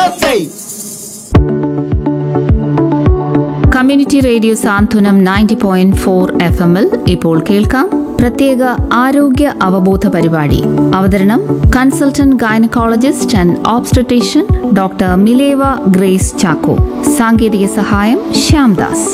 say. Community radio Santhwanam ninety point four F എമ്മിൽ ഇപ്പോൾ കേൾക്കാം പ്രത്യേക ആരോഗ്യ അവബോധ പരിപാടി അവതരണം consultant gynaecologist and obstetrician doctor Mileva Grace Chacko സാങ്കേതിക സഹായം Shyamdas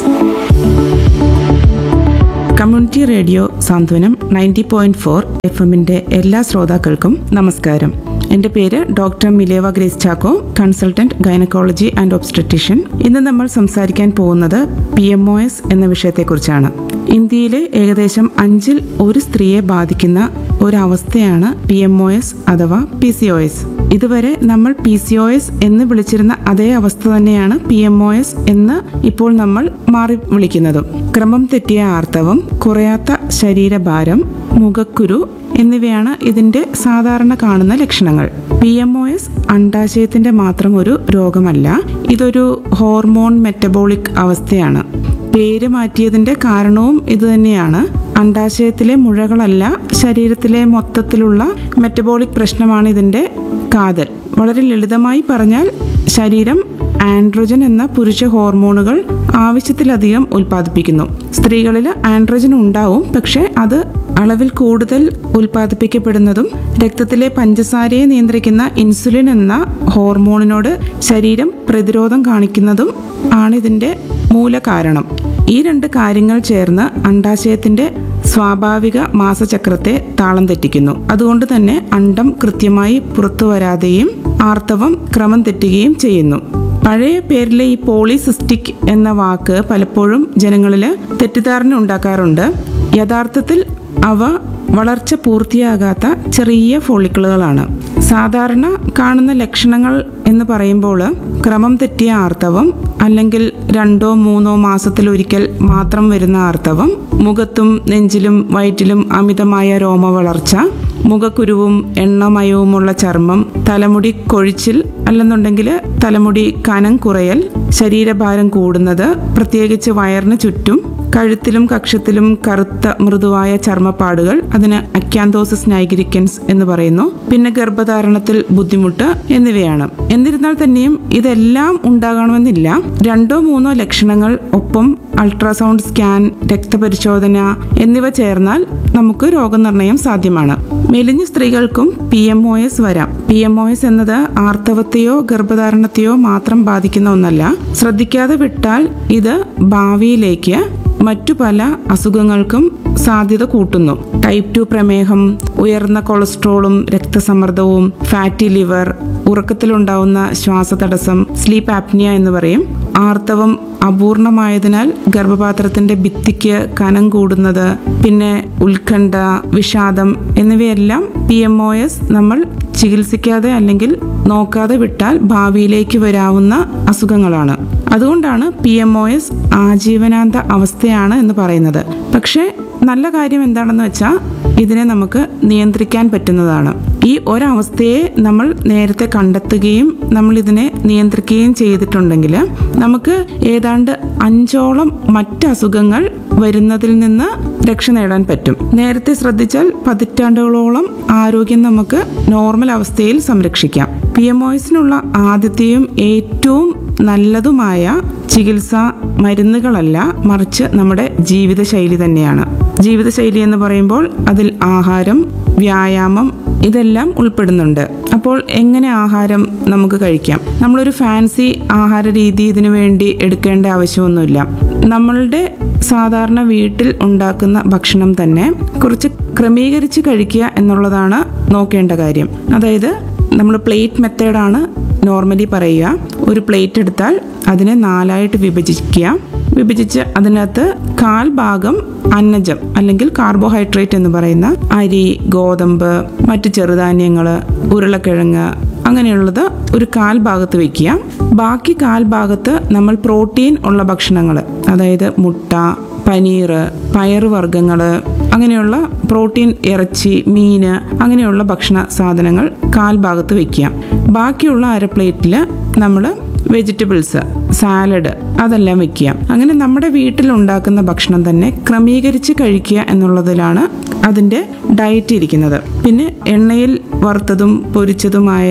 community radio Santhwanam ninety point four F എമ്മിന്റെ എല്ലാ ശ്രോതാക്കൾക്കും നമസ്കാരം എൻ്റെ പേര് doctor Mileva Grace Chacko consultant gynaecology and obstetrician ഇന്ന് നമ്മൾ സംസാരിക്കാൻ പോകുന്നത് പി എം ഒ എസ് എന്ന വിഷയത്തെക്കുറിച്ചാണ് ഇന്ത്യയിലെ ഏകദേശം അഞ്ചിൽ ഒരു സ്ത്രീയെ ബാധിക്കുന്ന ഒരവസ്ഥയാണ് പി എം ഒ എസ് അഥവാ പി സി ഒ എസ് ഇതുവരെ നമ്മൾ പി സി ഒ എസ് എന്ന് വിളിച്ചിരുന്ന അതേ അവസ്ഥ തന്നെയാണ് പി എം ഒ എസ് എന്ന് ഇപ്പോൾ നമ്മൾ മാറി വിളിക്കുന്നതും ക്രമം തെറ്റിയ ആർത്തവം കുറയാത്ത ശരീരഭാരം മുഖക്കുരു എന്നിവയാണ് ഇതിന്റെ സാധാരണ കാണുന്ന ലക്ഷണങ്ങൾ പി എം ഒ എസ് അണ്ടാശയത്തിന്റെ മാത്രം ഒരു രോഗമല്ല ഇതൊരു ഹോർമോൺ മെറ്റബോളിക് അവസ്ഥയാണ് പേര് മാറ്റിയതിന്റെ കാരണവും ഇതുതന്നെയാണ് അണ്ടാശയത്തിലെ മുഴകളല്ല ശരീരത്തിലെ മൊത്തത്തിലുള്ള മെറ്റബോളിക് പ്രശ്നമാണ് ഇതിന്റെ കാതൽ വളരെ ലളിതമായി പറഞ്ഞാൽ ശരീരം ആൻഡ്രോജൻ എന്ന പുരുഷ ഹോർമോണുകൾ ആവശ്യത്തിലധികം ഉൽപ്പാദിപ്പിക്കുന്നു സ്ത്രീകളിൽ ആൻഡ്രോജൻ ഉണ്ടാവും പക്ഷേ അത് അളവിൽ കൂടുതൽ ഉൽപ്പാദിപ്പിക്കപ്പെടുന്നതും രക്തത്തിലെ പഞ്ചസാരയെ നിയന്ത്രിക്കുന്ന ഇൻസുലിൻ എന്ന ഹോർമോണിനോട് ശരീരം പ്രതിരോധം കാണിക്കുന്നതും ആണ് ഇതിന്റെ മൂലകാരണം ഈ രണ്ട് കാര്യങ്ങൾ ചേർന്ന് അണ്ടാശയത്തിന്റെ സ്വാഭാവിക മാസചക്രത്തെ താളം തെറ്റിക്കുന്നു അതുകൊണ്ട് തന്നെ അണ്ടം കൃത്യമായി പുറത്തു വരാതെയും ആർത്തവം ക്രമം തെറ്റുകയും ചെയ്യുന്നു പഴയ പേരിലെ ഈ പോളിസിസ്റ്റിക് എന്ന വാക്ക് പലപ്പോഴും ജനങ്ങളിൽ തെറ്റിദ്ധാരണ ഉണ്ടാക്കാറുണ്ട് യഥാർത്ഥത്തിൽ അവ വളർച്ച പൂർത്തിയാകാത്ത ചെറിയ ഫോളിക്കിളുകളാണ് സാധാരണ കാണുന്ന ലക്ഷണങ്ങൾ എന്ന് പറയുമ്പോൾ ക്രമം തെറ്റിയ ആർത്തവം അല്ലെങ്കിൽ രണ്ടോ മൂന്നോ മാസത്തിലൊരിക്കൽ മാത്രം വരുന്ന ആർത്തവം മുഖത്തും നെഞ്ചിലും വയറ്റിലും അമിതമായ രോമ വളർച്ച മുഖക്കുരുവും എണ്ണമയവുമുള്ള ചർമ്മം തലമുടി കൊഴിച്ചിൽ അല്ലെന്നുണ്ടെങ്കിൽ തലമുടി കനം കുറയൽ ശരീരഭാരം കൂടുന്നത് പ്രത്യേകിച്ച് വയറിന് ചുറ്റും കഴുത്തിലും കക്ഷത്തിലും കറുത്ത മൃദുവായ ചർമ്മപ്പാടുകൾ അതിന് അക്യാന്തോസിസ് നൈഗ്രിക്കൻസ് എന്ന് പറയുന്നു പിന്നെ ഗർഭധാരണത്തിൽ ബുദ്ധിമുട്ട് എന്നിവയാണ് എന്നിരുന്നാൽ തന്നെയും ഇതെല്ലാം ഉണ്ടാകണമെന്നില്ല രണ്ടോ മൂന്നോ ലക്ഷണങ്ങൾ ഒപ്പം അൾട്രാസൗണ്ട് സ്കാൻ രക്തപരിശോധന എന്നിവ ചേർന്നാൽ നമുക്ക് രോഗനിർണയം സാധ്യമാണ് മെലിഞ്ഞ സ്ത്രീകൾക്കും പി എം ഒ എസ് വരാം പി എം ഒ എസ് എന്നത് ആർത്തവത്തെയോ ഗർഭധാരണത്തെയോ മാത്രം ബാധിക്കുന്ന ഒന്നല്ല ശ്രദ്ധിക്കാതെ വിട്ടാൽ ഇത് ഭാവിയിലേക്ക് മറ്റു പല അസുഖങ്ങൾക്കും സാധ്യത കൂട്ടുന്നു ടൈപ്പ് ടു പ്രമേഹം ഉയർന്ന കൊളസ്ട്രോളും രക്തസമ്മർദ്ദവും ഫാറ്റി ലിവർ ഉറക്കത്തിലുണ്ടാവുന്ന ശ്വാസതടസ്സം സ്ലീപ്പ് ആപ്നിയ എന്ന് പറയും ആർത്തവം അപൂർണമായതിനാൽ ഗർഭപാത്രത്തിന്റെ ഭിത്തിക്ക് കനം കൂടുന്നത് പിന്നെ ഉത്കണ്ഠ വിഷാദം എന്നിവയെല്ലാം പി എം ഒ എസ് നമ്മൾ ചികിത്സിക്കാതെ അല്ലെങ്കിൽ നോക്കാതെ വിട്ടാൽ ഭാവിയിലേക്ക് വരാവുന്ന അസുഖങ്ങളാണ് അതുകൊണ്ടാണ് പി എം ഒ എസ് ആജീവനാന്ത അവസ്ഥയാണ് എന്ന് പറയുന്നത് പക്ഷേ നല്ല കാര്യം എന്താണെന്ന് വെച്ചാൽ ഇതിനെ നമുക്ക് നിയന്ത്രിക്കാൻ പറ്റുന്നതാണ് ഈ ഒരവസ്ഥയെ നമ്മൾ നേരത്തെ കണ്ടെത്തുകയും നമ്മൾ ഇതിനെ നിയന്ത്രിക്കുകയും ചെയ്തിട്ടുണ്ടെങ്കിൽ നമുക്ക് ഏതാണ്ട് അഞ്ചോളം മറ്റ് അസുഖങ്ങൾ വരുന്നതിൽ നിന്ന് രക്ഷ നേടാൻ പറ്റും നേരത്തെ ശ്രദ്ധിച്ചാൽ പതിറ്റാണ്ടുകളോളം ആരോഗ്യം നമുക്ക് നോർമൽ അവസ്ഥയിൽ സംരക്ഷിക്കാം പി എം ഒസിനുള്ള ആദ്യത്തെയും ഏറ്റവും നല്ലതുമായ ചികിത്സ മരുന്നുകളല്ല മറിച്ച് നമ്മുടെ ജീവിതശൈലി തന്നെയാണ് ജീവിതശൈലി എന്ന് പറയുമ്പോൾ അതിൽ ആഹാരം വ്യായാമം ഇതെല്ലാം ഉൾപ്പെടുന്നുണ്ട് അപ്പോൾ എങ്ങനെ ആഹാരം നമുക്ക് കഴിക്കാം നമ്മളൊരു ഫാൻസി ആഹാര രീതി ഇതിനു വേണ്ടി എടുക്കേണ്ട ആവശ്യമൊന്നുമില്ല നമ്മളുടെ സാധാരണ വീട്ടിൽ ഉണ്ടാക്കുന്ന ഭക്ഷണം തന്നെ കുറച്ച് ക്രമീകരിച്ച് കഴിക്കുക എന്നുള്ളതാണ് നോക്കേണ്ട കാര്യം അതായത് നമ്മൾ പ്ലേറ്റ് മെത്തേഡാണ് നോർമലി പറയുക ഒരു പ്ലേറ്റ് എടുത്താൽ അതിനെ നാലായിട്ട് വിഭജിക്കുക വിഭജിച്ച് അതിനകത്ത് കാൽ ഭാഗം അന്നജം അല്ലെങ്കിൽ കാർബോഹൈഡ്രേറ്റ് എന്ന് പറയുന്ന അരി ഗോതമ്പ് മറ്റ് ചെറുധാന്യങ്ങൾ ഉരുളക്കിഴങ്ങ് അങ്ങനെയുള്ളത് ഒരു കാൽ ഭാഗത്ത് വെക്കുക ബാക്കി കാൽ ഭാഗത്ത് നമ്മൾ പ്രോട്ടീൻ ഉള്ള ഭക്ഷണങ്ങൾ അതായത് മുട്ട പനീർ പയറുവർഗ്ഗങ്ങൾ അങ്ങനെയുള്ള പ്രോട്ടീൻ ഇറച്ചി മീന് അങ്ങനെയുള്ള ഭക്ഷണ സാധനങ്ങൾ കാൽ ഭാഗത്ത് വെക്കുക ബാക്കിയുള്ള അര പ്ലേറ്റിൽ നമ്മൾ വെജിറ്റബിൾസ് സാലഡ് അതെല്ലാം വെക്കുക അങ്ങനെ നമ്മുടെ വീട്ടിൽ ഉണ്ടാക്കുന്ന ഭക്ഷണം തന്നെ ക്രമീകരിച്ച് കഴിക്കുക എന്നുള്ളതിലാണ് അതിൻ്റെ ഡയറ്റ് ഇരിക്കുന്നത് പിന്നെ എണ്ണയിൽ വറുത്തതും പൊരിച്ചതുമായ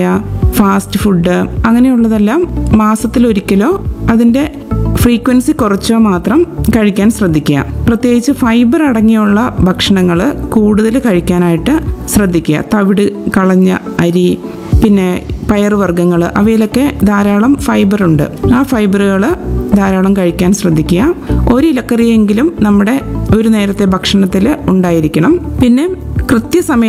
ഫാസ്റ്റ് ഫുഡ് അങ്ങനെയുള്ളതെല്ലാം മാസത്തിലൊരിക്കലോ അതിൻ്റെ ഫ്രീക്വൻസി കുറച്ചോ മാത്രം കഴിക്കാൻ ശ്രദ്ധിക്കുക പ്രത്യേകിച്ച് ഫൈബർ അടങ്ങിയുള്ള ഭക്ഷണങ്ങൾ കൂടുതൽ കഴിക്കാനായിട്ട് ശ്രദ്ധിക്കുക തവിട് കളഞ്ഞ അരി പിന്നെ പയറുവർഗ്ഗങ്ങൾ അവയിലൊക്കെ ധാരാളം ഫൈബർ ഉണ്ട് ആ ഫൈബറുകൾ ധാരാളം കഴിക്കാൻ ശ്രദ്ധിക്കുക ഒരു ഇലക്കറിയെങ്കിലും നമ്മുടെ ഒരു നേരത്തെ ഭക്ഷണത്തിൽ ഉണ്ടായിരിക്കണം പിന്നെ കൃത്യസമയത്ത്